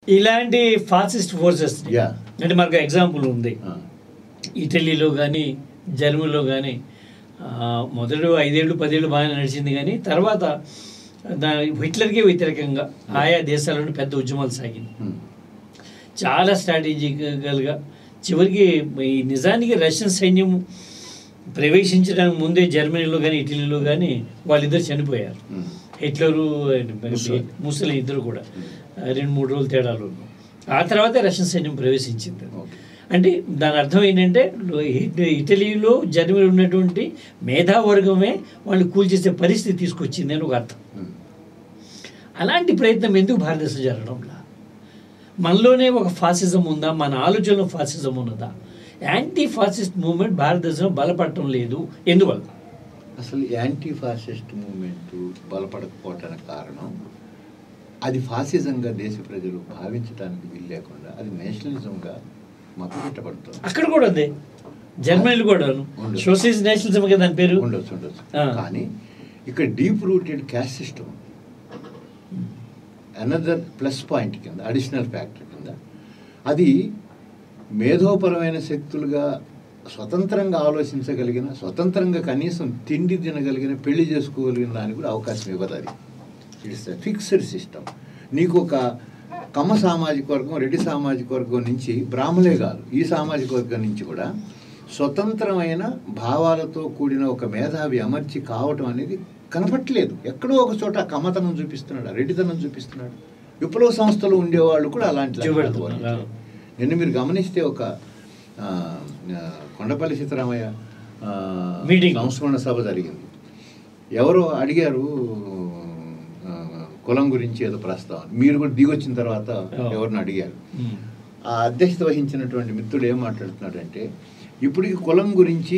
ఇలాంటి fascist forces Yeah. అంటే మనకు ఎగ్జాంపుల్ ఉంది ఆ, ఇటలీలో కానీ జర్మనీలో కానీ మొదటి ఐదేళ్ళు పదేళ్ళు బాగానే నడిచింది కానీ తర్వాత దాని హిట్లర్కే వ్యతిరేకంగా ఆయా దేశాలను పెద్ద ఉద్యమాలు సాగింది ఉమ్, చాలా స్ట్రాటజికల్గా చివరికి ఈ నిజానికి రష్యన్ సైన్యం ప్రవేశించడానికి ముందే జర్మనీలో కానీ ఇటలీలో కానీ వాళ్ళిద్దరు చనిపోయారు ఉమ్, హిట్లరు ముస్సోలిని. ముసలి ఇద్దరు కూడా రెండు మూడు రోజులు తేడాలు ఆ తర్వాతే రష్యన్ సైన్యం ప్రవేశించింది ఓకే. అంటే దాని అర్థం ఏంటంటే ఇట- ఇటలీలో జర్మనీలో ఉన్నటువంటి మేధావర్గమే వాళ్ళు కూల్చేసే పరిస్థితి తీసుకొచ్చింది అని ఒక అర్థం ఉమ్, అలాంటి ప్రయత్నం ఎందుకు భారతదేశం జరగడంలా మనలోనే ఒక ఫాసిజం ఉందా మన ఆలోచనలో ఫాసిజం ఉన్నదా యాంటీ ఫాసిస్ట్ మూవ్మెంట్ భారతదేశంలో బలపడటం లేదు ఎందువల్ల అసలు యాంటీ ఫాసిస్ట్ మూమెంట్ బలపడకపోవటానికి కారణం అది ఫాసిజంగా దేశ ప్రజలు భావించడానికి వీలు లేకుండా అది నేషనలిజంగా మతపెట్టబడుతుంది అక్కడ కూడా ఉంది జర్మనీలో కూడా ఉంది. సోషలిస్ట్ నేషనలిజం కదా దాని పేరు ఉండొచ్చు ఉండొచ్చు ఆ. కానీ ఇక్కడ deep rooted caste system another plus point కింద అడిషనల్ ఫ్యాక్టర్ కింద అది మేధోపరమైన శక్తులుగా స్వతంత్రంగా ఆలోచించగలిగిన స్వతంత్రంగా కనీసం తిండి తినగలిగిన పెళ్లి చేసుకోగలిగిన దానికి కూడా అవకాశం ఇవ్వదు అది ఇట్స్ ఫిక్స్డ్ సిస్టమ్ నీకు ఒక కమ్మ సామాజిక వర్గం రెడ్డి సామాజిక వర్గం నుంచి బ్రాహ్మలే కాదు ఈ సామాజిక వర్గం నుంచి కూడా స్వతంత్రమైన భావాలతో కూడిన ఒక మేధావి అమర్చి కావటం అనేది కనపట్లేదు ఎక్కడో ఒక చోట ఆ కమ్మతనం చూపిస్తున్నాడు ఆ రెడ్డితనం చూపిస్తున్నాడు విప్లవ సంస్థలు ఉండేవాళ్ళు కూడా అలాంటి లక్షణాలు చూపెడుతున్నారు. పోలించారు. నిన్న మీరు గమనిస్తే ఒక ఆ, ఆ, కొండపల్లి సీతారామయ్య ఆ, Meeting. సంస్మరణ సభ జరిగింది ఎవరో అడిగారు ఆ, కులం గురించి ఏదో ప్రస్తావన మీరు కూడా దిగొచ్చిన తర్వాత Oh. ఎవరిని అడిగారు ఉమ్. ఆ అధ్యక్షత వహించినటువంటి మిత్రుడు ఏం మాట్లాడుతున్నాడంటే ఇప్పుడు ఈ కులం గురించి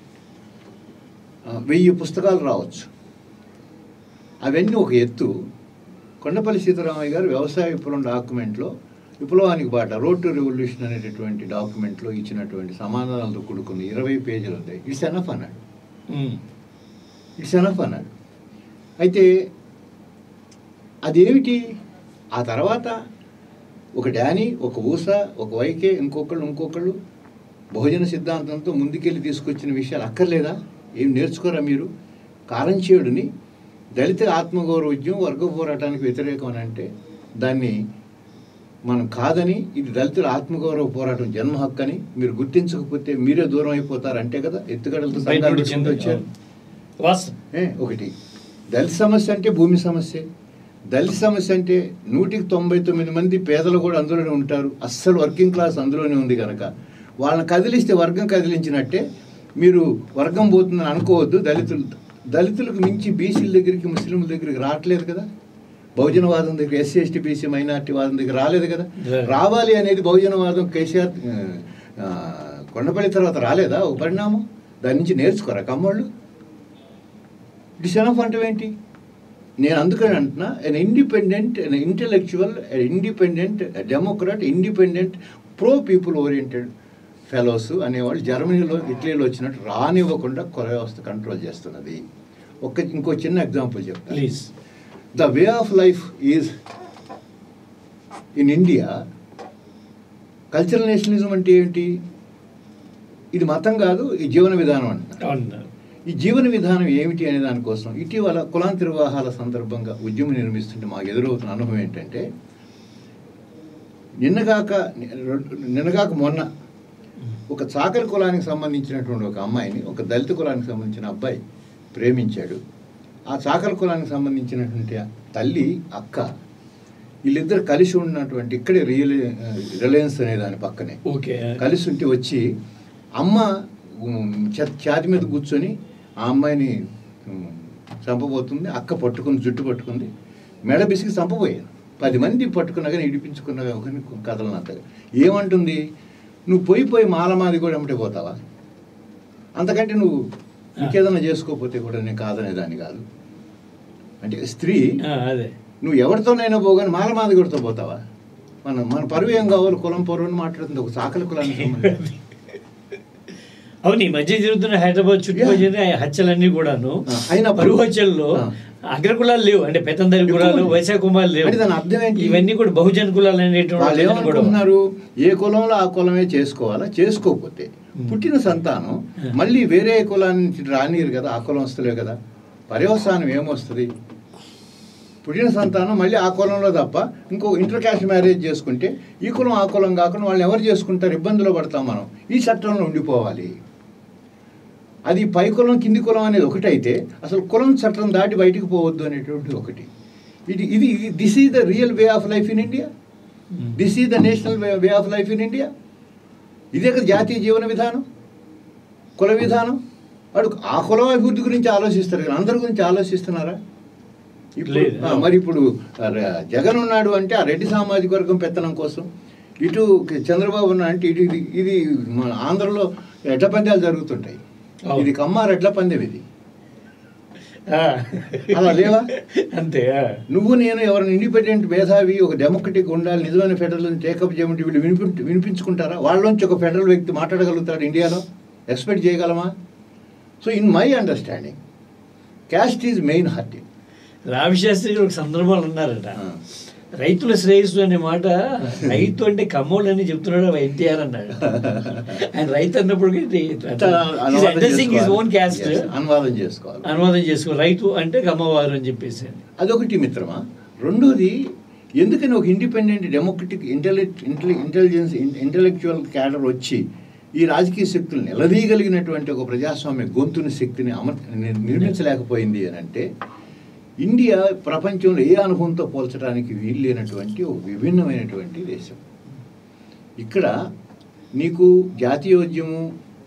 ఆ, వెయ్యి పుస్తకాలు రావచ్చు అవన్నీ ఒక ఎత్తు కొండపల్లి సీతారామయ్య గారు వ్యవసాయ విప్లవం డాక్యుమెంట్లో విప్లవానికి బాట రోడ్ టు రెవల్యూషన్ అనేటటువంటి డాక్యుమెంట్లో ఇచ్చినటువంటి సమాధానాలతో కూడుకున్న ఇరవై పేజీలు ఉంటాయి ఇట్స్ ఎనఫ్ అన్నాడు ఉమ్. ఇట్స్ ఎనఫ్ అన్నాడు అయితే అదేమిటి ఆ తర్వాత ఒక డానీ ఒక ఊస ఒక వైకే ఇంకొకళ్ళు ఇంకొకళ్ళు బహుజన సిద్ధాంతంతో ముందుకెళ్ళి తీసుకొచ్చిన విషయాలు అక్కర్లేదా ఏం నేర్చుకోరా మీరు కారంచేయుడిని దళిత ఆత్మగౌరవజ్యం వర్గ పోరాటానికి వ్యతిరేకం అని అంటే దాన్ని మనం కాదని ఇది దళితుల ఆత్మగౌరవ పోరాటం జన్మ హక్కు అని మీరు గుర్తించకపోతే మీరే దూరం అయిపోతారు అంటే కదా ఎత్తుగడలతో బయట సంఘాలు నుండి పెట్టుకుంటూ వచ్చారు వాస్తవం ఏ, ఒకటి దళిత సమస్య అంటే భూమి సమస్య దళిత సమస్య అంటే నూటికి తొంభై తొమ్మిది మంది పేదలు కూడా అందులోనే ఉంటారు అస్సలు వర్కింగ్ క్లాస్ అందులోనే ఉంది కనుక వాళ్ళని కదిలిస్తే వర్గం కదిలించినట్టే మీరు వర్గం పోతుందని అనుకోవద్దు దళితులు దళితులకు మించి బీసీల దగ్గరికి ముస్లింల దగ్గరికి రావట్లేదు కదా బహుజనవాదం దగ్గర ఎస్సీ ఎస్టీ బీసీ మైనార్టీ వాదం దగ్గర రాలేదు కదా రాలేదు. రావాలి అనేది బహుజనవాదం కేసీఆర్ ఆ, ఆ, కొండపల్లి తర్వాత రాలేదా ఒక పరిణామం దాని నుంచి నేర్చుకోరా కమ్మోళ్ళు డిసెనఫ్ అంటే ఏంటి నేను అందుకని అంటున్నా an independent an intellectual independent democrat independent pro people oriented fellows అనేవాళ్ళు జర్మనీలో ఇటలీలో వచ్చినట్టు రానివ్వకుండా కొర వ్యవస్థ కంట్రోల్ చేస్తున్నది ఒక ఇంకో చిన్న ఎగ్జాంపుల్ చెప్తాను please the way of life is in India cultural nationalism అంటే ఏంటి ఇది మతం కాదు ఈ జీవన విధానం అంటున్నారు అవును ఈ జీవన విధానం ఏమిటి అనే దానికోసం ఇటీవల కులాంతర వివాహాల సందర్భంగా ఉద్యమం నిర్మిస్తుంటే మాకు ఎదురవుతున్న అనుభవం ఏంటంటే నిన్నగాక నిన్నగాక మొన్న ఒక చాకలి కులానికి సంబంధించినటువంటి ఒక అమ్మాయిని ఒక దళిత కులానికి సంబంధించిన అబ్బాయి ప్రేమించాడు ఆ చాకలి కులానికి సంబంధించినటువంటి తల్లి అక్క వీళ్ళిద్దరు కలిసి ఉన్నటువంటి ఇక్కడే రియల్ రిలయన్స్ అనే దాని పక్కనే ఓకే కలిసి ఉంటే వచ్చి అమ్మ ఉమ్, చ- ఛాతి మీద కూర్చొని ఆ అమ్మాయిని ఉమ్, చంపబోతుంది అక్క పట్టుకుంది జుట్టు పట్టుకుంది మెడ బిసికి చంపబోయాను పది మంది పట్టుకున్నా కానీ ఇడిపించుకున్నా కానీ కథలను అంతగా ఏమంటుంది నువ్వు పోయి పోయి మాలమాది కూడా ఎమ్మటే పోతావా అంతకంటే నువ్వు ఇంకేదైనా చేసుకోకపోతే కూడా నేను కాదనేదాన్ని కాదు అంటే స్త్రీ ఆ, అదే నువ్వు ఎవరితోనైనా పోగానే మాలమాది కొడుతూ పోతావా మన మన పరువు ఏం కావాలి కులం పరువు అని మాట్లాడుతుంది ఒక సాకలి కులానికి సంబంధించి అవును ఈ మధ్య జరుగుతున్న హైదరాబాద్ చుట్టుపక్కల జరిగిన హత్యలన్నీ కూడాను ఆ, అయినప్పుడు- పరువు హత్యల్లో ఆ. అగ్రకులాలు లేవు అంటే పెత్తందరి ఎక్కువ కులాలు ఉంది. వైశాఖ కుమారులు లేవు అంటే దాని అర్థం ఏంటి? ఇవన్నీ కూడా బహుజన కులాలు వాళ్ళు అనేటువంటి కూడా ఏమనుకుంటున్నారు ఏ కులంలో ఆ కులమే చేసుకోవాలా చేసుకోకపోతే పుట్టిన సంతానం మళ్ళీ వేరే కులాన్ని నుంచి రానియరు కదా ఆ కులం వస్తలే కదా పర్యవసానం ఏమొస్తుంది పుట్టిన సంతానం మళ్ళీ ఆ కులంలో తప్ప ఇంకో ఇంటర్ క్యాస్ట్ మ్యారేజ్ చేసుకుంటే ఈ కులం ఆ కులం కాకుండా వాళ్ళు ఎవరు చేసుకుంటారు ఇబ్బందులు పడతాం మనం ఈ చట్టంలో ఉండిపోవాలి అది పై కులం కింది కులం అనేది ఒకటైతే అసలు కులం చట్టం దాటి బయటికి పోవద్దు అనేటువంటి ఒకటి ఇది ఇది this is the real way of life in India um. This is the national way of life in India ఇదే కదా జాతీయ జీవన విధానం కుల విధానం వాడు ఆ కులం అభివృద్ధి గురించి ఆలోచిస్తారు కానీ అందరి గురించి ఆలోచిస్తున్నారా ఇప్పుడు లేదు. ఆ, మరి ఇప్పుడు ఆ, ర- జగన్ ఉన్నాడు అంటే ఆ రెడ్డి సామాజిక వర్గం పెత్తనం కోసం ఇటు క- చంద్రబాబు ఉన్నాడు అంటే ఇటు ఇది ఇది మన ఆంధ్రలో ఎడ్ల పందాలు జరుగుతుంటాయి అవును. ఇది కమ్మారు ఎడ్ల పందెం ఇది ఆ. అలా లేవా? అంతే ఆ. నువ్వు నేను ఎవరైనా ఇండిపెండెంట్ మేధావి ఒక డెమోక్రటిక్ ఉండాలి నిజమైన ఫెడరల్ టేకప్ చేయమంటే వీళ్ళు వినిపి వినిపించుకుంటారా వాళ్ళలోంచి ఒక ఫెడరల్ వ్యక్తి మాట్లాడగలుగుతాడు ఇండియాలో ఎక్స్పెక్ట్ చేయగలమా so in my understanding caste is main hurting Ravi Shastri garu ఒక సందర్భాలు అన్నారట రైతుల శ్రేయస్సు అనే మాట రైతు అంటే కమ్మోళ్ళని చెప్తున్నాడు ఎన్టీఆర్ అన్నాడు ఆయన రైతు అన్నప్పుడు ఓన్ క్యాస్ట్ అనువాదం చేసుకోవాలి అనువాదం చేసుకో రైతు అంటే కమ్మవారు అని చెప్పేసి అదొకటి మిత్రమా రెండోది ఎందుకని ఒక independent democratic intellect intelligence intellectual cadre వచ్చి ఈ రాజకీయ శక్తులు నిలదీయగలిగినటువంటి ఒక ప్రజాస్వామ్య గొంతుని శక్తిని అమర్ నిర్- నిర్మించలేకపోయింది అని అంటే ఇండియా ప్రపంచంలో ఏ అనుభవంతో పోల్చడానికి వీలు లేనటువంటి ఒక విభిన్నమైనటువంటి దేశం ఇక్కడ నీకు జాతీయోద్యమం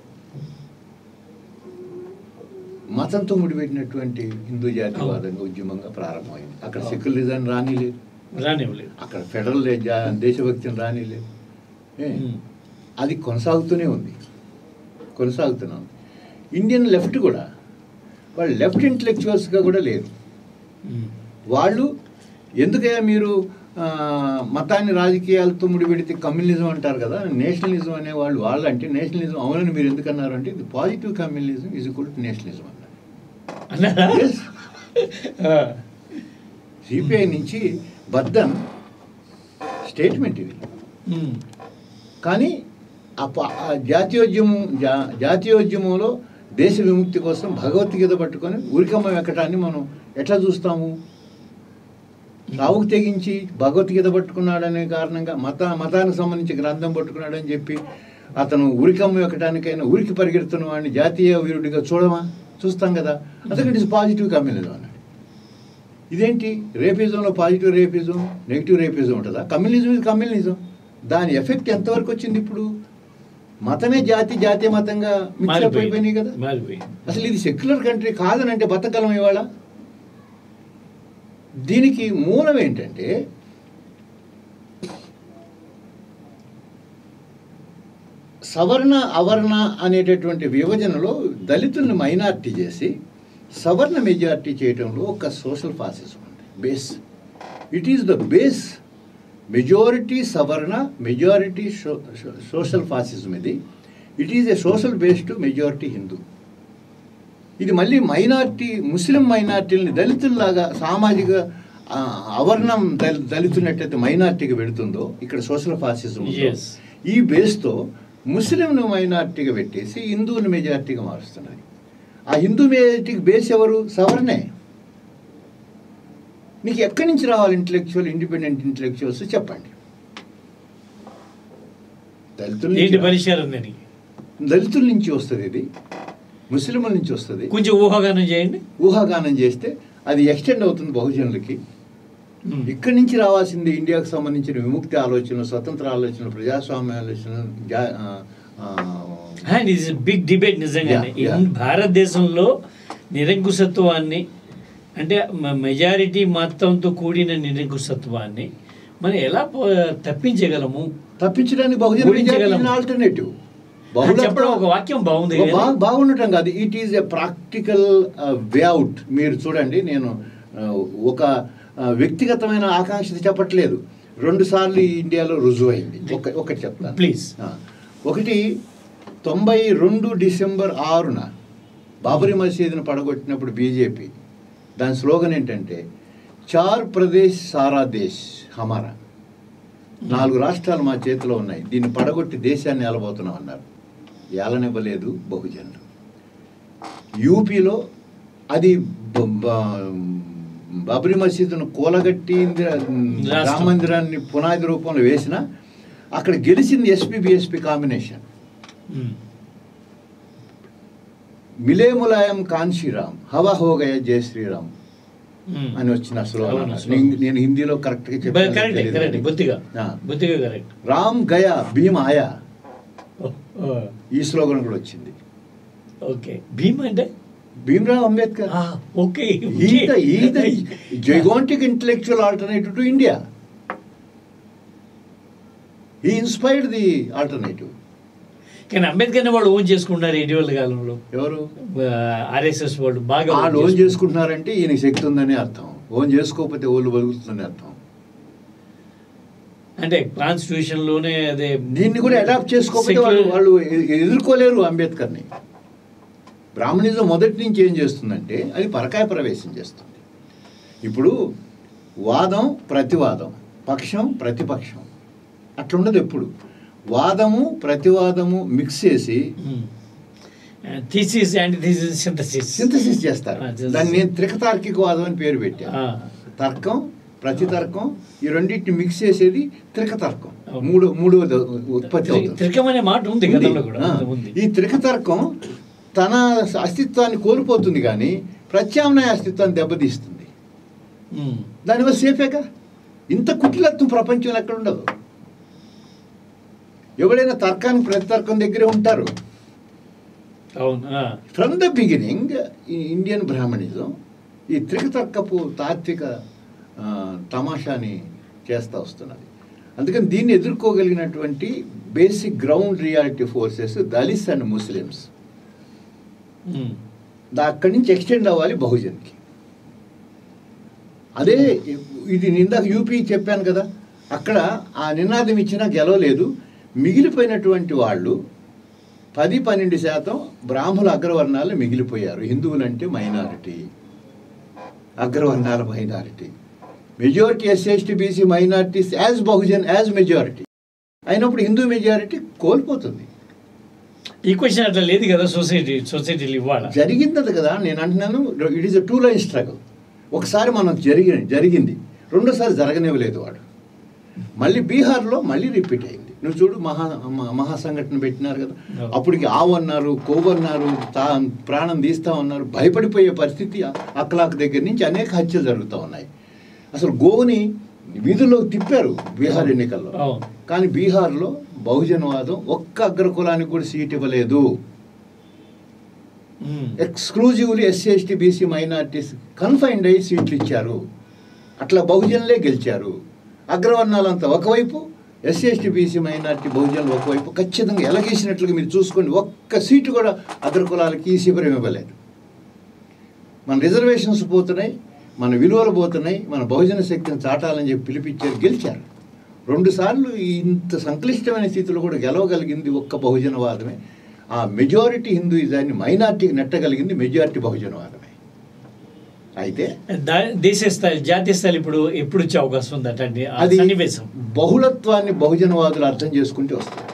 మతంతో ముడిపెట్టినటువంటి హిందూ జాతీయవాదంగా ఉద్యమంగా ప్రారంభమైంది అక్కడ సెక్యులరిజం రానిలేదు రానివ్వలేదు అక్కడ ఫెడరల్ జా- దేశభక్తిని రానిలేదు ఏ? ఉమ్. అది కొనసాగుతూనే ఉంది కొనసాగుతూనే ఉంది ఇండియన్ లెఫ్ట్ కూడా వాళ్ళు లెఫ్ట్ ఇంటలెక్చువల్స్గా కూడా లేరు ఉమ్. వాళ్ళు ఎందుకయ్యా మీరు ఆ, మతాన్ని రాజకీయాలతో ముడిపెడితే కమ్యూనిజం అంటారు కదా నేషనలిజం అనే వాళ్ళు వాళ్ళు అంటే నేషనలిజం అవునని మీరు ఎందుకు అన్నారు అంటే ఇది positive communism is equal to nationalism అన్నారు అన్నారా Yes. ఆ. సిపిఐ నుంచి బద్దన్ స్టేట్మెంట్ ఇది ఉమ్. కానీ ఆ ప- ఆ జాతీయోద్యమం జా జాతీయోద్యమంలో దేశ విముక్తి కోసం భగవద్గీత పట్టుకొని ఉరికమ్మ ఎక్కటాన్ని మనం ఎట్లా చూస్తాము రావుకు తెగించి భగవద్గీత పట్టుకున్నాడనే కారణంగా మత మతానికి సంబంధించి గ్రంథం పట్టుకున్నాడని చెప్పి అతను ఉరికమ్మ ఎక్కటానికైనా ఉరికి పరిగెడుతున్న వాడిని జాతీయ వీరుడిగా చూడమా చూస్తాం కదా అతను ఇట్ ఇస్ పాజిటివ్ కమ్యూనిజం అన్నాడు ఇదేంటి రేపిజంలో పాజిటివ్ రేపిజం నెగిటివ్ రేపిజం ఉంటుందా కమ్యూనిజం ఇది కమ్యూనిజం దాని ఎఫెక్ట్ ఎంతవరకు వచ్చింది ఇప్పుడు మతమే జాతి జాతీయ మతంగా మిక్స్ అప్ అయిపోయినాయి కదా మారిపోయింది అసలు ఇది సెక్యులర్ కంట్రీ కాదనంటే బతకలం ఇవాళ దీనికి మూలం ఏంటంటే సవర్ణ అవర్ణ అనేటటువంటి విభజనలో దళితుల్ని మైనార్టీ చేసి సవర్ణ మెజారిటీ చేయడంలో ఒక సోషల్ ఫాసిజం ఉంది base it is the base majority సవర్ణ మెజారిటీ సోషల్ ఫాసిజం ఇది it is a social base to majority Hindu ఇది మళ్ళీ మైనార్టీ ముస్లిం మైనార్టీలని దళితుల్లాగా సామాజిక ఆ, అవర్ణం దళ- దళితున్నట్టయితే మైనార్టీకి పెడుతుందో ఇక్కడ సోషల్ ఫాసిజం ఉందో, Yes. ఈ బేస్తో ముస్లింను మైనార్టీగా పెట్టేసి హిందువుని మెజార్టీగా మారుస్తున్నది ఆ హిందూ మెజార్టీకి బేస్ ఎవరు సవర్ణే నీకు ఎక్కడి నుంచి రావాలి ఇంటలెక్చువల్ ఇండిపెండెంట్ ఇంటలెక్చువల్స్ చెప్పండి దళితుల ఏంటి నుంచి పరిష్కారం దానికి దళితుల నుంచి వస్తుంది ఇది ముస్లింల నుంచి వస్తుంది కొంచెం ఊహాగానం చేయండి ఊహాగానం చేస్తే అది ఎక్స్టెండ్ అవుతుంది బహుజనులకి ఉమ్. ఇక్కడి నుంచి రావాల్సింది ఇండియాకు సంబంధించిన విముక్తి ఆలోచన స్వతంత్ర ఆలోచన ప్రజాస్వామ్య ఆలోచన జా- ఆ, ఆ, అండ్ ఇది బిగ్ డిబేట్ నిజంగానే Yeah, yeah. ఇన్ భారతదేశంలో నిరంకుశత్వాన్ని అంటే మెజారిటీ మతంతో కూడిన నిరంకుశత్వాన్ని మనం ఎలా పో- తప్పించగలము తప్పించడానికి బహుజన ఊహించగలం. ఆల్టర్నేటివ్ అని చెప్పడం ఒక వాక్యం బాగుంది కదా? బా- బాగుండటం కాదు it is a practical way out మీరు చూడండి నేను ఆ, ఒక ఆ, వ్యక్తిగతమైన ఆకాంక్ష చెప్పట్లేదు రెండు సార్లు ఈ ఇండియాలో రుజువైంది ఒక ఒకటి చెప్తాను ప్లీజ్ ఆ, ఒకటి తొంభై రెండు డిసెంబర్ ఆరున బాబరీ మసీదును పడగొట్టినప్పుడు బీజేపీ దాని స్లోగన్ ఏంటంటే చార్ ప్రదేశ్ సారా దేశ్ హమారా నాలుగు రాష్ట్రాలు మా చేతిలో ఉన్నాయి దీన్ని పడగొట్టి దేశాన్ని ఏలబోతున్నాం అన్నారు ఏలనివ్వలేదు బహుజనులు యూపీలో అది బ- బ- బాబ్రీ మసీదును కూలగట్టి ఇందిరా- రామ మందిరాన్ని పునాది రూపంలో వేసిన అక్కడ గెలిచింది ఎస్పీ బిఎస్పీ కాంబినేషన్ ఉమ్. మిలే ములాయం కాన్షీరామ్ హవా హోగయ జయ శ్రీరామ్ ఉమ్. అని వచ్చిన అసలు అవును, అసలు. నేను నేను హిందీలో కరెక్ట్ గా బ- చెప్పాను కరెక్టే తెలియదు కరెక్ట్ కానీ. బొత్తిగా ఆ. బొత్తిగా కరెక్ట్ రామ్ గయా భీమ్ ఆయా ఓ, ఓ, ఈ స్లోగన్ కూడా వచ్చింది ఓకే భీమ్ అంటే భీమ్రావ్ అంబేద్కర్ ఆ, ఓకే ఈ ద ఈ the gigantic intellectual alternative to India ఈ ఇన్స్పైర్డ్ ది ఆల్టర్నేటివ్ కానీ అంబేద్కర్ని వాళ్ళు ఓన్ చేసుకున్నారు ఇటీవల కాలంలో ఎవరు ఆర్ఎస్ఎస్ వాళ్ళు బాగా ఆ ఓన్ లోన్ చేసుకున్నారు. చేసుకుంటున్నారంటే ఈయన శక్తి ఉందని అర్థం ఓన్ చేసుకోకపోతే ఓళ్ళు బతుకుతుందని అర్థం అంటే కాన్స్టిట్యూషన్ లోనే అదే దీన్ని కూడా అడాప్ట్ చేసుకోకపోతే వాళ్ళు secular- వాళ్ళు ఎ- ఎదుర్కోలేరు అంబేద్కర్ని బ్రాహ్మణిజం మొదటి నుంచి ఏం చేస్తుందంటే అది పరకాయ ప్రవేశం చేస్తుంది ఇప్పుడు వాదం ప్రతివాదం పక్షం ప్రతిపక్షం అట్లుండదు ఎప్పుడు వాదము ప్రతివాదము మిక్స్ చేసి thesis and thesis synthesis synthesis చేస్తారు ఆ, synthesis. దాన్ని నేను త్రికతార్కికవాదం అని పేరు పెట్టాను ఆ, తర్కం ప్రతితర్కం ఈ రెండింటిని మిక్స్ చేసేది త్రికతర్కం అవును. మూడు మూడవది ఉత్పత్తి త్రి- అవుతుంది త్రికం అనే మాట ఉంది ఉంది. గతంలో కూడా ఆ. ఉంది ఈ త్రికతర్కం తన అస్తిత్వాన్ని కోల్పోతుంది కానీ ప్రత్యామ్నాయ అస్తిత్వాన్ని దెబ్బతీస్తుంది ఉమ్. దానివల్ల సేఫేగా ఇంత కుటిలత్వం ప్రపంచంలో ఎక్కడ ఉండదు ఎవడైనా తర్కానికి ప్రతితర్కం దగ్గరే ఉంటారు అవును ఆ. ఫ్రమ్ ద బిగినింగ్ ఈ ఇండియన్ బ్రాహ్మణిజం ఈ త్రికతర్కపు తాత్విక ఆ, తమాషాని చేస్తూ వస్తున్నది అందుకని దీన్ని ఎదుర్కోగలిగినటువంటి basic ground reality forces Dalits and Muslims um. దా అక్కడి నుంచి ఎక్స్టెండ్ అవ్వాలి బహుజన్కి అదే ఇది నిందాక యూపీ చెప్పాను కదా అక్కడ ఆ నినాదం ఇచ్చినా గెలవలేదు మిగిలిపోయినటువంటి వాళ్ళు పది పన్నెండు శాతం బ్రాహ్మణ అగ్రవర్ణాలు మిగిలిపోయారు హిందువులంటే మైనారిటీ అగ్రవర్ణాల minority majority SST BC minorities as Bahujan as majority అయినప్పుడు హిందూ మెజారిటీ కోల్పోతుంది ఈ క్వశ్చన్ అట్లా లేదు కదా సొసైటీ సొసైటీలు ఇవ్వాల జరిగింది కదా నేను అంటున్నాను it is a two line struggle ఒకసారి మనం జరిగి జరిగింది రెండోసారి జరగనివ్వలేదు వాడు మళ్ళీ బీహార్లో మళ్ళీ రిపీట్ అయింది నువ్వు చూడు మహా మ- మహా సంఘటన పెట్టినారు కదా అవును. అప్పటికి ఆవు అన్నారు కొవ్వు అన్నారు తా ప్రాణం తీస్తా ఉన్నారు భయపడిపోయే పరిస్థితి అక్లాక్ దగ్గర నుంచి అనేక హత్యలు జరుగుతూ ఉన్నాయి అసలు గోవుని వీధుల్లోకి తిప్పారు బీహార్ ఎన్నికల్లో అవును. కానీ బీహార్లో బహుజనవాదం ఒక్క అగ్రకులానికి కూడా సీట్ ఇవ్వలేదు um. Exclusively SC ST BC minorities confined అయ్యి సీట్లు ఇచ్చారు అట్లా బహుజనులే గెలిచారు అగ్రవర్ణాలంతా ఒకవైపు ఎస్సీ ఎస్టీ బీసీ మైనార్టీ బహుజనులు ఒకవైపు ఖచ్చితంగా ఎలగేసినట్లుగా మీరు చూసుకోండి ఒక్క సీటు కూడా అగ్రకులాలకి ఈ శిబిరం ఇవ్వలేదు మన రిజర్వేషన్స్ పోతున్నాయి మన విలువలు పోతున్నాయి మన బహుజన శక్తిని చాటాలని చెప్పి పిలిపించారు గెలిచారు రెండుసార్లు ఇంత సంక్లిష్టమైన స్థితిలో కూడా గెలవగలిగింది ఒక్క బహుజనవాదమే ఆ మెజారిటీ హిందూయిజాన్ని మైనార్టీకి నెట్టగలిగింది మెజారిటీ బహుజనవాదమే అయితే దా- దేశ స్థాయి జాతీయ స్థాయి ఇప్పుడు ఎప్పుడు వచ్చే అవకాశం ఉంది అటండి ఆ అది సన్నివేశం బహుళత్వాన్ని బహుజనవాదులు అర్థం చేసుకుంటే వస్తుంది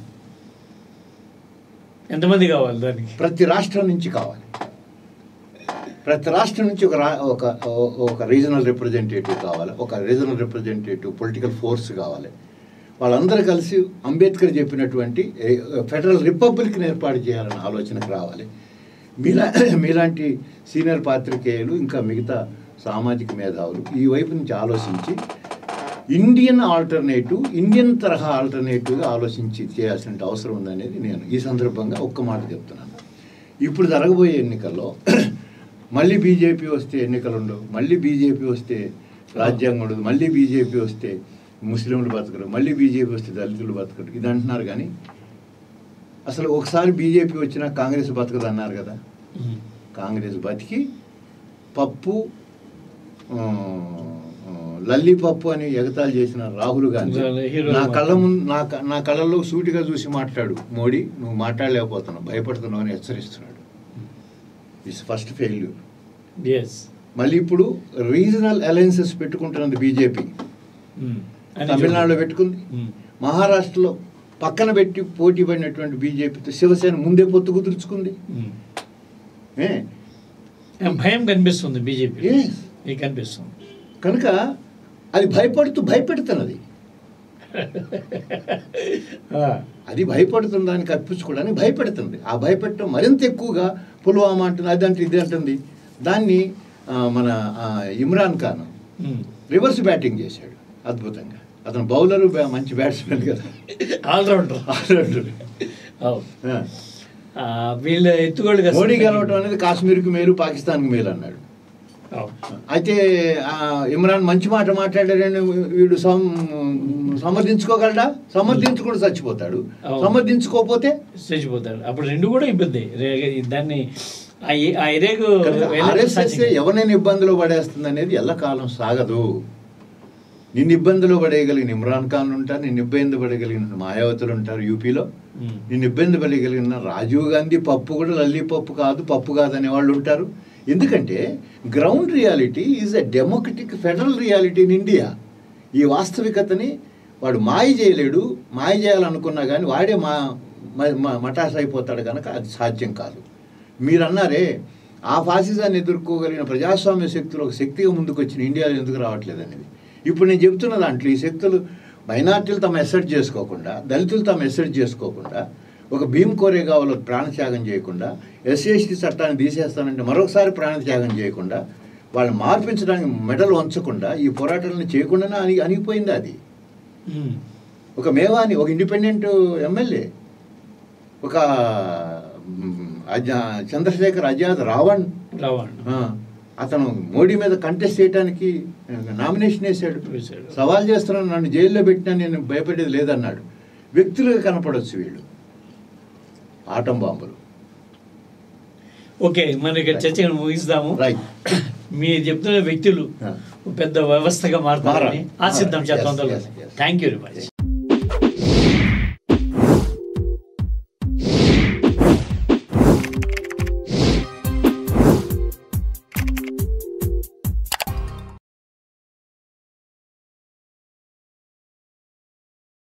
ఎంతమంది కావాలి దానికి ప్రతి రాష్ట్రం నుంచి కావాలి ప్రతి రాష్ట్రం నుంచి ఒక రా ఒక ఒక రీజనల్ రిప్రజెంటేటివ్ కావాలి ఒక రీజనల్ రిప్రజెంటేటివ్ పొలిటికల్ ఫోర్స్ కావాలి వాళ్ళందరూ కలిసి అంబేద్కర్ చెప్పినటువంటి ఏ- ఫెడరల్ రిపబ్లిక్ని ఏర్పాటు చేయాలన్న ఆలోచనకు రావాలి మీలా మీలాంటి సీనియర్ పాత్రికేయులు ఇంకా మిగతా సామాజిక మేధావులు ఈ వైపు నుంచి ఆలోచించి ఇండియన్ ఆల్టర్నేటివ్ ఇండియన్ తరహా ఆల్టర్నేటివ్గా ఆలోచించి చేయాల్సిన అవసరం ఉందనేది నేను ఈ సందర్భంగా ఒక్క మాట చెప్తున్నాను ఇప్పుడు జరగబోయే ఎన్నికల్లో మళ్ళీ బీజేపీ వస్తే ఎన్నికలు ఉండవు మళ్ళీ బీజేపీ వస్తే రాజ్యాంగం ఉండదు మళ్ళీ బీజేపీ వస్తే ముస్లింలు బతకరు మళ్ళీ బీజేపీ వస్తే దళితులు బతకరు ఇది అంటున్నారు కానీ అసలు ఒకసారి బీజేపీ వచ్చినా కాంగ్రెస్ బతకదు అన్నారు కదా ఉమ్. కాంగ్రెస్ బతికి పప్పు ఆ, ఆ, లల్లి పప్పు అని ఎగతాళి చేసిన రాహుల్ గాంధీ హీరోలు నా కళ్ళ ముందు నా క- నా కళ్ళల్లో సూటిగా చూసి మాట్లాడు మోడీ నువ్వు మాట్లాడలేకపోతున్నావు భయపడుతున్నావు అని హెచ్చరిస్తున్నాడు ఇట్స్ ఫస్ట్ ఫెయిల్యూర్ ఎస్ మళ్ళీ ఇప్పుడు రీజనల్ అలయన్సెస్ పెట్టుకుంటున్నది బీజేపీ ఉమ్. అని తమిళనాడులో పెట్టుకుంది ఉమ్. మహారాష్ట్రలో పక్కన పెట్టి పోటీ పడినటువంటి బీజేపీతో శివసేన ముందే పొత్తు కుదుర్చుకుంది ఉమ్. ఏ? భయం కనిపిస్తుంది బీజేపీ Yes. మీకు కనిపిస్తుంది కనుక అది భయపడుతూ భయపెడుతున్నది ఆ. అది భయపడుతుంది దాన్ని కప్పించుకోవడానికి భయపెడుతుంది ఆ భయపెట్టడం మరింత ఎక్కువగా పుల్వామా అంటుంది అది అంటే ఇది అంటుంది దాన్ని ఆ, మన ఆ, Imran Khan um. Reverse batting చేశాడు అద్భుతంగా అతను బౌలరు బ్యా- మంచి బ్యాట్స్మెన్ కదా ఆల్రౌండర్ ఆల్రౌండర్. అవును. ఆ. ఆ, వీళ్ళ ఎత్తుగోళ్ళు కదా మోడీ గెలవటం అనేది కాశ్మీర్కి మేలు పాకిస్తాన్కి మేలు అన్నాడు అవును. అయితే ఆ, ఇమ్రాన్ మంచి మాట మాట్లాడాడని వీడు సం సమర్థించుకోగలడా సమర్థించుకుంటూ చచ్చిపోతాడు అవును. సమర్థించుకోకపోతే చచ్చిపోతాడు అప్పుడు రెండు కూడా ఇబ్బంది రే- దాన్ని ఆ ఏ- ఆ ఎరేగు కనుక వెళ్ళడం RSS సాధ్యం. ఎవరినైనా ఇబ్బందులో పడేస్తుంది అనేది ఎల్లకాలం సాగదు నిన్ను ఇబ్బందిలో పడేయగలిగిన ఇమ్రాన్ ఖాన్ ఉంటారు నిన్ను ఇబ్బంది పడగలిగిన మాయావతులు ఉంటారు యూపీలో ఉమ్. నిన్ను ఇబ్బంది పడగలిగిన రాజీవ్ గాంధీ పప్పు కూడా లల్లి పప్పు కాదు పప్పు కాదు అనే వాళ్ళు ఉంటారు ఎందుకంటే ground reality is a democratic federal reality in India ఈ వాస్తవికతని వాడు మాయ చేయలేడు మాయ చేయాలనుకున్నా కానీ వాడే మా మ- మ- మటాస్ అయిపోతాడు కనుక అది సాధ్యం కాదు మీరు అన్నారే ఆ ఫాసిజాన్ని ఎదుర్కోగలిగిన ప్రజాస్వామ్య శక్తులు ఒక శక్తిగా ముందుకు వచ్చిన ఇండియాలో ఎందుకు రావట్లేదు అనేది ఇప్పుడు నేను చెప్తున్న దాంట్లో ఈ శక్తులు మైనార్టీలు తమ ఎసెట్ చేసుకోకుండా దళితులు తమ ఎసెట్ చేసుకోకుండా ఒక భీమ్ కోరేగావలో ప్రాణత్యాగం చేయకుండా ఎస్సీఎస్టీ చట్టాన్ని తీసేస్తానంటే మరొకసారి ప్రాణత్యాగం చేయకుండా వాళ్ళని మార్పించడానికి మెడలు వంచకుండా ఈ పోరాటాలను చేయకుండానే అని అనిగిపోయింది అది ఉమ్. ఒక మేవాని ఒక ఇండిపెండెంట్ ఎమ్మెల్యే ఒక మ్, అజా చంద్రశేఖర్ ఆజాద్ రావణ్ రావణ్ ఆ, అతను మోడీ మీద కంటెస్ట్ చేయడానికి నామినేషన్ వేశాడు వేశాడు. సవాల్ చేస్తున్నాను నన్ను జైల్లో పెట్టినా నేను భయపడేది లేదన్నాడు వ్యక్తులుగా కనపడవచ్చు వీళ్ళు ఆటం బాంబులు ఓకే మనం ఇక్కడ చర్చ ఇక్కడ ముగిస్తాము రైట్ మీరు చెప్తున్న వ్యక్తులు ఆ. పెద్ద వ్యవస్థగా మారుతారని మారాలి. ఆశిద్దాం Yes, చాలా తొందరలో yes, yes. Thank you very much